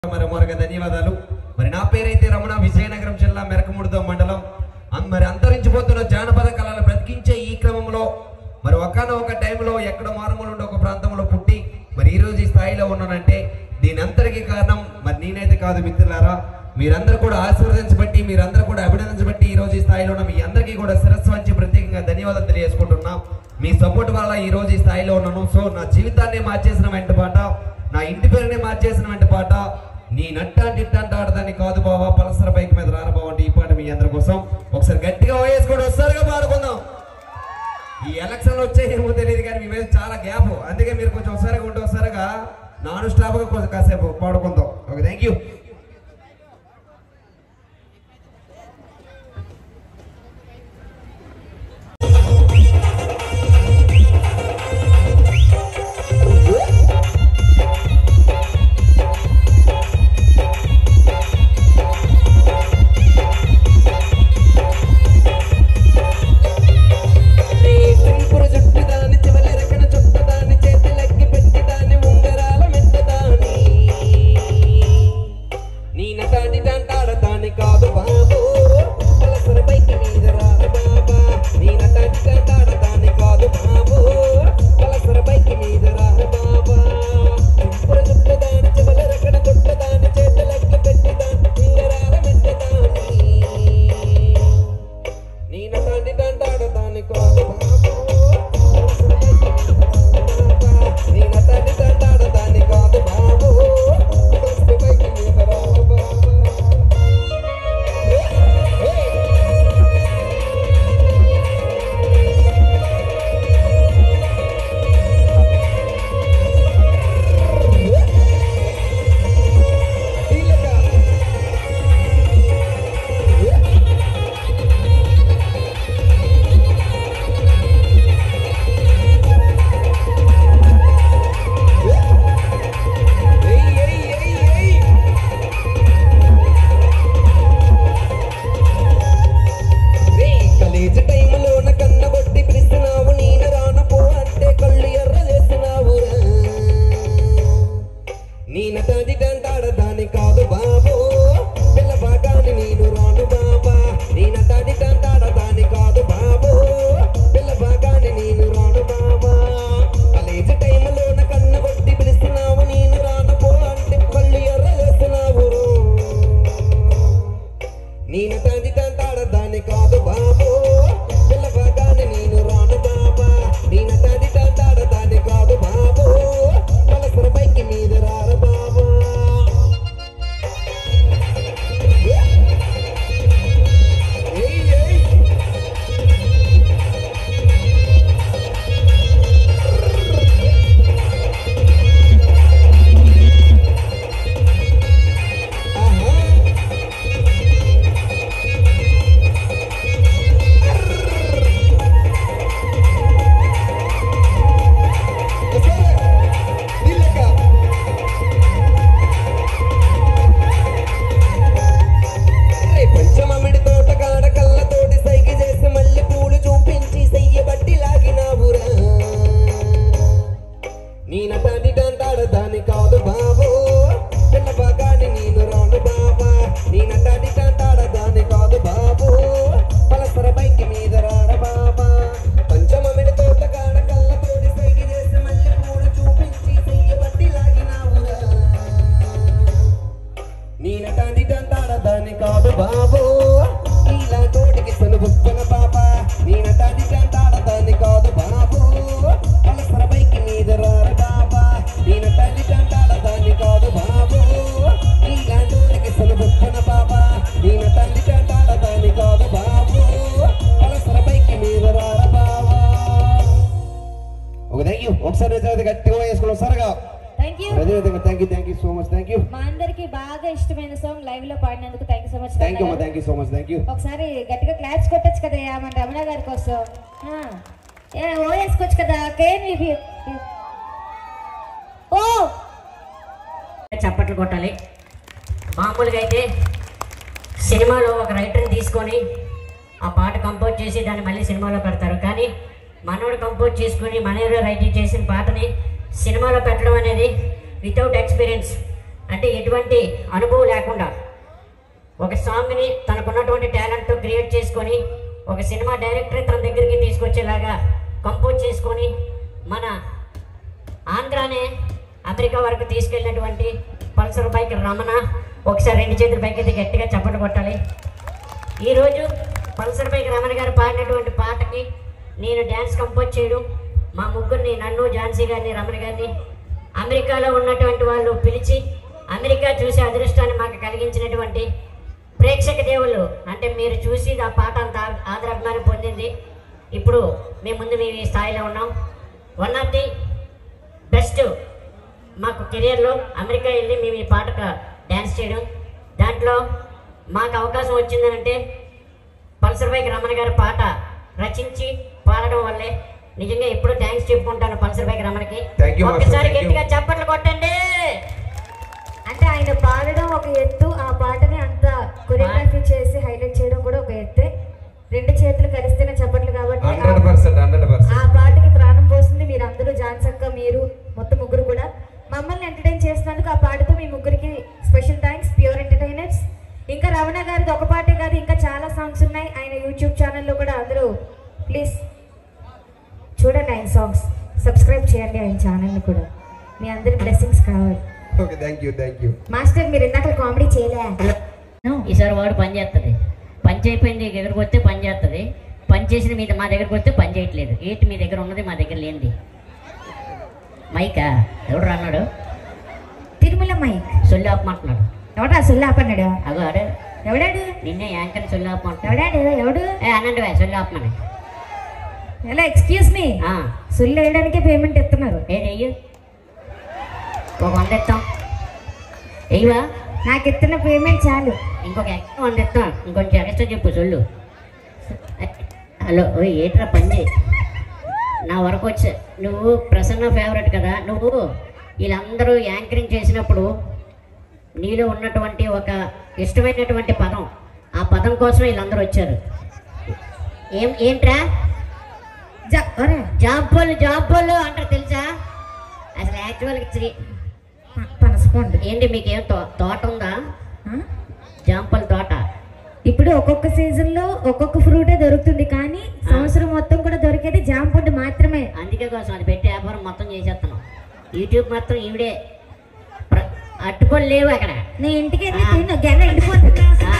మరి మరొక ధన్యవాదాలు మరి నా పేరైతే రమణ విజయనగరం జిల్లా మెరకముడితో మండలం అం- మరి అంతరించిపోతున్న జానపద కళలు బ్రతికించే ఈ క్రమంలో మరి ఒకనొక టైంలో ఎక్కడ మారుమూల ఉండే ఒక ప్రాంతంలో పుట్టి మరి ఈ రోజు ఈ స్థాయిలో ఉన్నానంటే దీని అంతటికి కారణం మరి నేనైతే కాదు మిత్రులారా మీరందరూ కూడా ఆశీర్వదించబట్టి మీరందరూ కూడా అభినందించబట్టి ఈ రోజు ఈ స్థాయిలో ఉన్న మీ అందరికీ కూడా శిరస్సు వంచి ప్రత్యేకంగా ధన్యవాదాలు తెలియజేసుకుంటున్నాం మీ సపోర్ట్ వల్ల ఈ రోజు ఈ స్థాయిలో ఉన్నాను సో నా జీవితాన్ని మార్చేసిన వెంట పాట నా ఇంటి పేరుని మార్చేసిన వెంట పాట నీ నట్టాంటి ఇట్టంట ఆడదాన్ని కాదు బావా పలసర బైక్ మీద రాను బావ అంటే ఈ పాట మీ అందరి కోసం ఒకసారి గట్టిగా వేసుకొని వస్తారుగా పాడుకుందాం ఈ ఎలక్షన్ వచ్చే ఏమో తెలియదు కానీ మీ మీద చాలా గ్యాప్ అందుకే మీరు కొంచెం ఒకసారిగా ఉంటే ఒకసారిగా నాన్ స్టాప్ గా కొంచెం కాసేపు పాడుకుందాం ఓకే థ్యాంక్ యూ సింపురు జుట్టు దాని చివరి రెక్కన చుట్ట దాని చేతులెక్కి పెట్టి దాని ఉంగరాల మెట్ట దాని నీ నటాన్ని దంటాడ దాని కాదు బాబు పలసర పైకి మీద రాదు బాబా నీ నటాన్ని దంటాడ దాని కాదు బాబు పలసర పైకి మీద రాదు బాబా సింపురు జుట్టు దాని చివరి రెక్కన చుట్ట దాని చేతులెక్కి పెట్టి దాని ఉంగరాల మెట్ట దాని నీ నటాన్ని దండాడు దాని కాదు బాబు నీ నటాన్ని దండాడు దాని కాదు బాబు దోస్తు పైకి మీద రావు బాబు ఏయ్ ఏయ్ ఏయ్ ఏయ్ రేయ్ కలేజ్ టైంలోన కన్నబొట్టి పిలిస్తున్నావు నేను రాను పో అంటే కళ్ళు ఎర్ర చేస్తున్నావు నేను తది తంటాడ దాని కాదు బాబు పిల్ల బాగాని నేను రాను బాబా నేను తది తంటాడ దాని కాదు బాబు పిల్ల బాగాని నేను రాను బాబా కలేజ్ టైంలోన కన్నబొట్టి పిలుస్తున్నావు నేను రాను పో అంటే కళ్ళు ఎర్ర చేస్తున్నావు నేను తండ్రి తంటాడ దాన్ని కాదు బాబు పిల్లవగానే నేను రాను బాబా నేను తండ్రి తంటాడ దాన్ని కాదు బాబు పలసర పైకి మీద రారు బాబా ఏయ్ ఏయ్ ఆహా పంచమమిడి తోట కాడ కళ్ళతోటి సైకి చేసి మళ్ళీ పూలు చూపించి సెయ్యబట్టి లాగినావురా నీ నటాన్ని దంటాడ దాని కాదు బాబు పిల్ల బాగాని నేను రాను బాబా నీ నటాన్ని దంటాడ దాని కాదు బాబు పలసర బైకి మీద రాడ బాబా పంచమమిడి తోట కాడ కళ్ళతోటి సైకి చేసి మళ్ళీ పూలు చూపించి సెయ్యబట్టి లాగినావురా నీ నటాన్ని దంతాడ దాన్ని కాదు బాబు నీలా తోటికి సనుగుప్పన బాబా నీ నటాన్ని దంతాడ దాన్ని కాదు బాబు పలసర బైకి మీద రార బాబా నీ నటాన్ని దంతాడ దాన్ని కాదు బాబు నీలా తోటికి సనుగుప్పన బాబా నీ నటాన్ని దంతాడ దాన్ని కాదు బాబు పలసర బైకి మీద రార బాబా ఒక థ్యాంక్ యూ ఒకసారి నిజాయితీ గట్టిగా వేసుకున్నాం సరగా థ్యాంక్ యూ అదేవిధంగా thank you thank you so much thank you మా అందరికి బాగా ఇష్టమైన సాంగ్ లైవ్ లో పాడినందుకు thank you so much thank you అమ్మా thank you so much thank you ఒకసారి గట్టిగా క్లాప్స్ కొట్టచ్చు కదా మన రమణ గారి కోసం ఆ. ఏ, ఓ వేసుకోవచ్చు కదా కేఎన్వి ఓ చప్పట్లు కొట్టాలి మామూలుగా అయితే సినిమాలో ఒక రైటర్ని తీసుకొని ఆ పాట కంపోజ్ చేసి దాన్ని మళ్ళీ సినిమాలో పెడతారు కానీ మనోడు కంపోజ్ చేసుకుని మనోడు రైటింగ్ చేసిన పాటని సినిమాలో పెట్టడం అనేది వితౌట్ ఎక్స్పీరియన్స్ అంటే ఎటువంటి అనుభవం లేకుండా ఒక సాంగ్ని తనకున్నటువంటి టాలెంట్తో క్రియేట్ చేసుకొని ఒక సినిమా డైరెక్టర్ తన దగ్గరికి తీసుకొచ్చేలాగా కంపోజ్ చేసుకొని మన ఆంధ్రానే అమెరికా వరకు తీసుకెళ్ళినటువంటి పల్సర్ బైక్ రమణ ఒకసారి రెండు చేతుల బైక్ అయితే గట్టిగా చప్పట్లు కొట్టాలి ఈరోజు పల్సర్ బైక్ రమణ గారు పాడినటువంటి పాటకి నేను డ్యాన్స్ కంపోజ్ చేయడం మా ముగ్గురిని నన్ను ఝాన్సీ గారిని రమణ గారిని అమెరికాలో ఉన్నటువంటి వాళ్ళు పిలిచి అమెరికా చూసే అదృష్టాన్ని మాకు కలిగించినటువంటి ప్రేక్షక దేవుళ్ళు అంటే మీరు చూసి ఆ పాట అంత ఆ- ఆదరాభిమానం పొందింది ఇప్పుడు మేము ముందు మేము ఈ స్థాయిలో ఉన్నాం వన్ ఆఫ్ ది బెస్ట్ మాకు కెరియర్లో అమెరికా వెళ్ళి మేము ఈ పాటకు డ్యాన్స్ చేయడం దాంట్లో మాకు అవకాశం వచ్చిందనంటే పల్సర్ బైక్ రమణ గారి పాట రచించి పాడడం వల్లే నిజంగా ఎప్పుడు థ్యాంక్స్ చెప్పుకుంటాను పల్సర్ బైక్ రమణకి Thank you, Master. ఒక్కసారి Thank you. గట్టిగా చప్పట్లు కొట్టండి అంటే ఆయన పాడడం ఒక ఎత్తు ఆ పాటని అంత కొరియోగ్రఫీ చేసి హైలైట్ చేయడం కూడా ఒక ఎత్తే రెండు చేతులు కలిస్తేనే చెప్పట్లు కాబట్టి హండ్రెడ్ ఆ- పర్సెంట్ హండ్రెడ్ పర్సెంట్ ఆ పాటకి ప్రాణం పోస్తుంది మీరు అందరూ జాన్సక్క మీరు మొత్తం ముగ్గురు కూడా మమ్మల్ని ఎంటర్టైన్ చేసినందుకు ఆ పాటతో మీ ముగ్గురికి స్పెషల్ థ్యాంక్స్ ప్యూర్ ఎంటర్టైనర్స్ ఇంకా రమణ గారిది ఒక పాటే కాదు ఇంకా చాలా సాంగ్స్ ఉన్నాయి ఆయన యూట్యూబ్ ఛానల్లో కూడా అందరూ ప్లీజ్ చూడండి ఆయన సాంగ్స్ సబ్స్క్రైబ్ చేయండి ఆయన ఛానల్ని కూడా మీ అందరి బ్లెస్సింగ్స్ కావాలి okay thank you thank you master మీరు ఇందాక కామెడీ చేయలే ఈసారి వాడు పని చేస్తుంది పని చేయకపోయింది దగ్గరకు వస్తే పని చేస్తుంది పని చేసిన మీద మా దగ్గరకు వస్తే పని చేయట్లేదు ఏంటి మీ దగ్గర ఉన్నది మా దగ్గర లేనిది మైకా ఎవడు అన్నాడు తిరుమల మైక్ సొల్లు ఆపమంటున్నాడు ఎవడా సొల్లు ఆపన్నాడు అగో ఆడు ఎవడాడు నిన్నే యాంకర్ సొల్లు ఆపమంటున్నాడు ఎవడాడు ఎవడు ఏ అనండి వా సొల్లు ఆపమని ఎలా ఎక్స్క్యూజ్ మీ ఆ, సొల్లు వేయడానికే పేమెంట్ ఇస్తున్నారు ఏంటి వెయ్యి ఒక వంద ఇస్తాం వెయ్యవా నాకు ఇస్తున్న పేమెంట్ చాలు ఇంకొక ఎక్స్ట్రా వంద ఇస్తాం ఇంకొంచెం ఎక్స్ట్రా చెప్పు సొల్లు హలో ఓయ్ ఏట్రా పని చేయి నా వరకు వచ్చా నువ్వు ప్రసన్న ఫేవరెట్ కదా నువ్వు వీళ్ళందరూ యాంకరింగ్ చేసినప్పుడు నీలో ఉన్నటువంటి ఒక ఇష్టమైనటువంటి పదం ఆ పదం కోసం వీళ్ళందరూ వచ్చారు ఏం ఏంట్రా జా- ఒరే, జాబ్బోలు జాబ్బోలు అంటారు తెలుసా అసలు యాక్చువల్గా శ్రీ ప- పనసపండు ఏంటి మీకేం తో తోట ఉందా ఆ? జాంపల్ తోట ఇప్పుడు ఒక్కొక్క సీజన్ లో ఒక్కొక్క ఫ్రూటే దొరుకుతుంది కానీ సంవత్సరం మొత్తం కూడా దొరికేది జామ పండు మాత్రమే అందుకే కోసం అది పెట్టి వ్యాపారం మొత్తం చేసేస్తున్నాం యూట్యూబ్ మొత్తం ఈవిడే ప్ర- అట్టుకొని లేవు అక్కడ నేను ఇంటికి వెళ్ళి తిన్ను గెల ఎండిపోతుంది ఆ.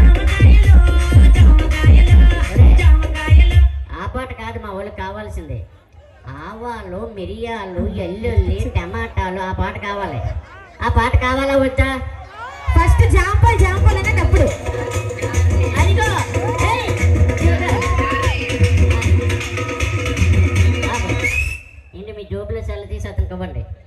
ఆ పాట కాదు మా వాళ్ళకి కావాల్సిందే ఆవాలు మిరియాలు ఎల్లుల్లి టమాటాలు ఆ పాట కావాలి ఆ పాట కావాలా వద్దా ఫస్ట్ జాంపాలు జాంపాలు అనేది అప్పుడు అదిగో ఏయ్, చూడు. ఆగు. ఏంటి మీ జోబులో సెల్ల తీసి అతనికి ఇవ్వండి